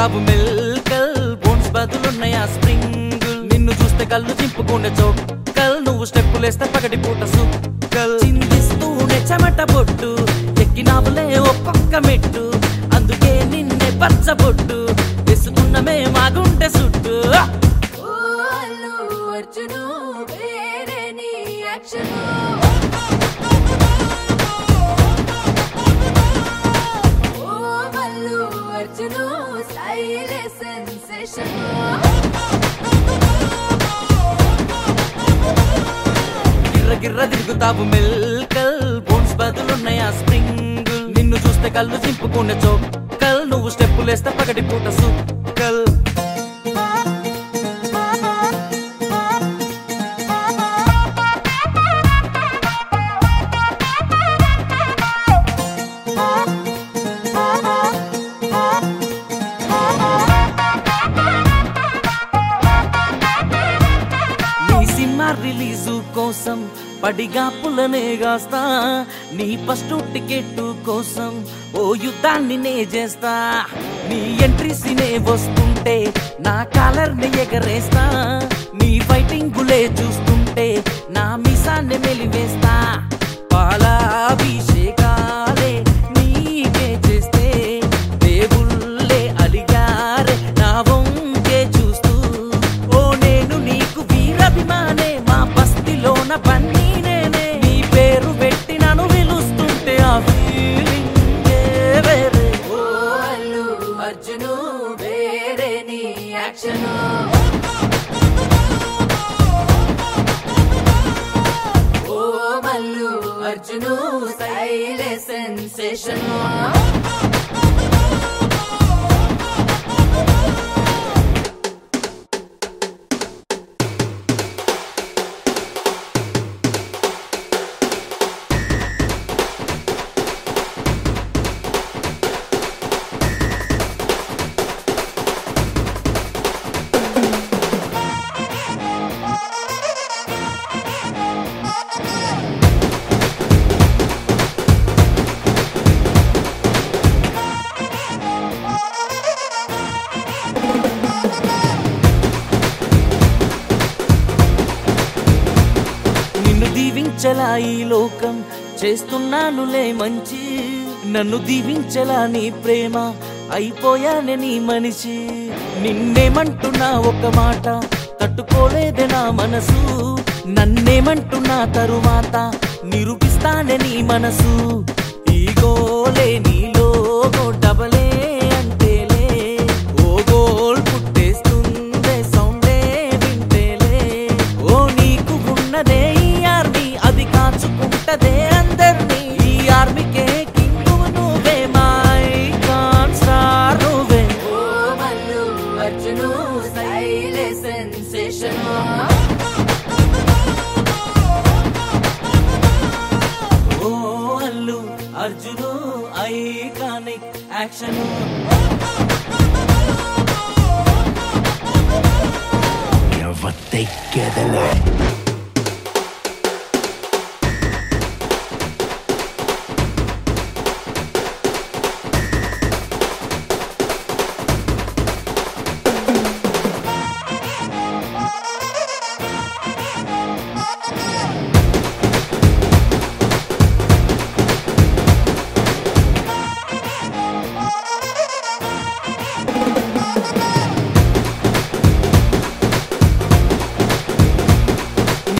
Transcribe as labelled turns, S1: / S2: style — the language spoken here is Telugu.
S1: తిరుగుతావు మెల్కల్ బోన్స్ బదులున్నాయా స్ప్రింగ్ నిన్ను చూస్తే కళ్ళు చింపుకునే చోక్కల్ నువ్వు స్టెప్పులేస్తే పగటి పూట సుక్కల్ చిందిస్తూనే చెమట బొట్టు ఎక్కినావులే ఒక్కొక్క మెట్టు అందుకే నిన్నే పచ్చబొట్టు వేసుకున్నమే మాగుంటే సుట్టు
S2: ఓ అల్లు అర్జును వేరే నీ యాక్షను ఓ మల్లు అర్జును స్టైల్ సెన్సేషన్
S1: గిర్ర గిర్ర తిరుగుతావు మెల్కల్ బోన్స్ బదులున్నాయా స్ప్రింగ్ నిన్ను చూస్తే కళ్ళు చింపుకునే చోక్కల్ నువ్వు స్టెప్పులేస్తే పగటి పూట సుక్కల్ నీ సినిమా రిలీజు కోసం పడిగా పుల్లనే గాస్తా నీ ఫస్ట్ టికెట్ కోసం ఓ యుద్ధాన్ని నే చేస్తా నీ ఎంట్రీస్ నే వస్తుంటే నా కాలర్ ని ఎగరేస్తా నీ ఫైటింగ్ గులే చూస్తుంటే నా మిసాన్ని మెలివేస్తా పాలాభిషేకాలే నీకే చేస్తే దేవుళ్ళే అలిగారే నా వంకే చూస్తూ ఓ నేను నీకు వీరభిమానే మా బస్తిలోన పన్నీ నేనే నీ పేరు పెట్టి నన్ను పిలుస్తుంటే ఆ ఫీలింగ్ వేరే
S2: ఓ అల్లు అర్జును వేరే నీ యాక్షను ఓ మల్లు అర్జును స్టైల్ సెన్సేషన్
S1: నిన్ను దీవించలా ఈ లోకం చేస్తున్నానులే మంచి నన్ను దీవించలా నీ ప్రేమ అయిపోయానే నీ మనిషి నిన్నేమంటున్నా ఒక మాట తట్టుకోలేదే నా మనసు నన్నేమంటున్నా తరువాత నిరూపిస్తానే నీ మనసు ఈ గోలే నీలో డబలే అంటేలే ఓ గోల్ పుట్టేస్తుందే సౌండే వింటేలే ఓ నీకు ఉన్నదే ఈ ఆర్మీ అది కాచుకుంటదే అందర్నీ ఈ ఆర్మీకే కింగ్ నువ్వే మై కాన్ స్టార్ నువ్వే
S2: ఓ మల్లు అర్జును స్టైల్ సెన్సేషన్
S1: ఓ అల్లు అర్జును ఐకానిక్ యాక్షన్
S3: ఎవత్తై గెదలే